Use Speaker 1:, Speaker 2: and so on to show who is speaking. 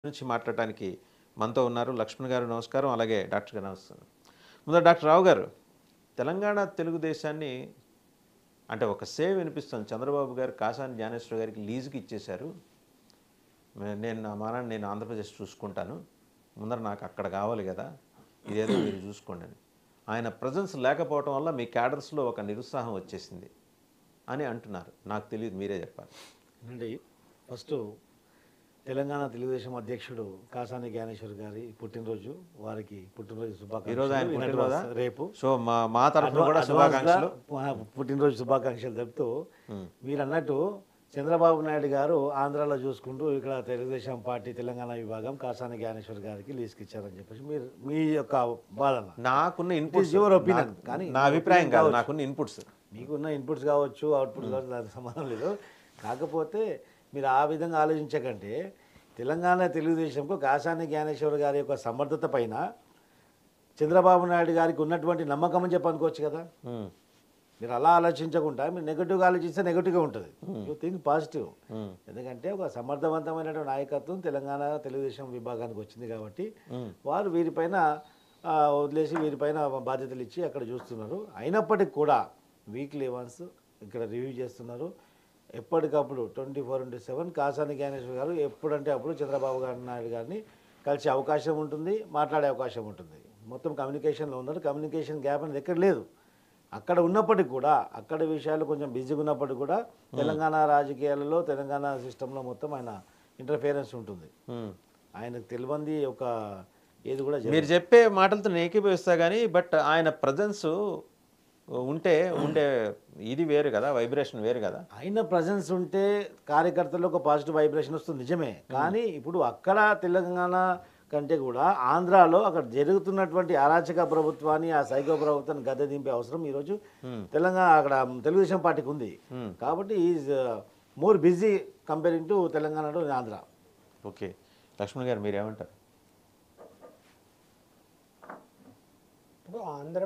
Speaker 1: నుంచి మాట్లాడటానికి మనతో ఉన్నారు లక్ష్మణ్ గారు నమస్కారం అలాగే డాక్టర్ గారు నమస్కారం ముందు డాక్టర్ రావు గారు తెలంగాణ తెలుగుదేశాన్ని అంటే ఒక సేవ్ వినిపిస్తుంది చంద్రబాబు గారు కాసాని జ్ఞానేశ్వర గారికి లీజుకి ఇచ్చేశారు మే- నేను నా మానాన్ని నేను ఆంధ్రప్రదేశ్ చూసుకుంటాను ముందర నాకు అక్కడ కావాలి కదా ఇదేదో మీరు చూసుకోండి అని ఆయన ప్రజెన్స్ లేకపోవటం వల్ల మీ క్యాడర్స్లో ఒక నిరుత్సాహం వచ్చేసింది అని అంటున్నారు నాకు తెలియదు మీరే చెప్పాలి
Speaker 2: అండి ఫస్ట్ తెలంగాణ తెలుగుదేశం అధ్యక్షుడు కాసాని జ్ఞానేశ్వర్ గారి పుట్టినరోజు వారికి పుట్టినరోజు
Speaker 1: ఈరోజు ఆయన
Speaker 2: శుభాకాంక్షలు
Speaker 1: పుట్టినరోజా?
Speaker 2: వినట్టు రేపు
Speaker 1: సో మా మా తరఫున కూడా శుభాకాంక్షలు
Speaker 2: అడ్వాన్స్గా పుట్టినరోజు శుభాకాంక్షలు చెప్తూ మీరు అన్నట్టు చంద్రబాబు నాయుడు గారు ఆంధ్రాలో చూసుకుంటూ ఇక్కడ తెలుగుదేశం పార్టీ తెలంగాణ విభాగం కాసాని జ్ఞానేశ్వర్ గారికి లీజుకి ఇచ్చారని చెప్పేసి మీరు మీ యొక్క బాధన
Speaker 1: నాకున్న ఇన్పుట్స్
Speaker 2: your opinion. కానీ
Speaker 1: నా అభిప్రాయం కాదు నాకున్న ఇన్పుట్స్
Speaker 2: మీకున్న ఇన్పుట్స్ కావచ్చు అవుట్పుట్స్ కావచ్చు దానికి సంబంధం లేదు కాకపోతే మీరు ఆ విధంగా ఆలోచించకంటే తెలంగాణ తెలుగుదేశంకు కాసాని జ్ఞానేశ్వర్ గారి యొక్క సమర్థత పైన చంద్రబాబు నాయుడు గారికి ఉన్నటువంటి నమ్మకం అని చెప్పి అనుకోవచ్చు కదా మీరు అలా ఆలోచించకుండా మీరు నెగిటివ్గా ఆలోచిస్తే నెగిటివ్గా ఉంటుంది యూ థింక్ పాజిటివ్ ఎందుకంటే ఒక సమర్థవంతమైనటువంటి నాయకత్వం తెలంగాణ తెలుగుదేశం విభాగానికి వచ్చింది కాబట్టి వారు వీరిపైన ఆ, వదిలేసి వీరిపైన బాధ్యతలు ఇచ్చి అక్కడ చూస్తున్నారు అయినప్పటికీ కూడా వీక్లీ వన్స్ ఇక్కడ రివ్యూ చేస్తున్నారు ఎప్పటికప్పుడు twenty four into seven Kasani Gnaneshwar గారు ఎప్పుడంటే అప్పుడు చంద్రబాబు గారి నాయుడు గారిని కలిసే అవకాశం ఉంటుంది మాట్లాడే అవకాశం ఉంటుంది మొత్తం కమ్యూనికేషన్లో ఉన్నారు కమ్యూనికేషన్ గ్యాప్ అనేది ఎక్కడ లేదు అక్కడ ఉన్నప్పటికీ కూడా అక్కడ విషయాలు కొంచెం బిజీగా ఉన్నప్పటికీ కూడా తెలంగాణ రాజకీయాలలో తెలంగాణ సిస్టంలో మొత్తం ఆయన ఇంటర్ఫియరెన్స్ ఉంటుంది ఆయనకు తెలియంది ఒక ఏది కూడా జరగదు.
Speaker 1: మీరు చెప్పే మాటలతో నేను ఏకీభవిస్తా కానీ బట్ ఆయన ప్రజెన్స్ ఉంటే ఉండే ఇది వేరు కదా వైబ్రేషన్ వేరు కదా
Speaker 2: ఆయన ప్రజెన్స్ ఉంటే కార్యకర్తల్లో ఒక పాజిటివ్ వైబ్రేషన్ వస్తుంది నిజమే కానీ ఇప్పుడు అక్కడ తెలంగాణ కంటే కూడా ఆంధ్రాలో అక్కడ జరుగుతున్నటువంటి అరాచక ప్రభుత్వాన్ని ఆ సైకో ప్రభుత్వాన్ని గద్దె దింపే అవసరం ఈరోజు తెలంగాణ అక్కడ తెలుగుదేశం పార్టీకి ఉంది కాబట్టి is more busy comparing to Telangana to Andhra
Speaker 1: okay Laxman గారు మీరు ఏమంటారు
Speaker 3: ఇప్పుడు ఆంధ్ర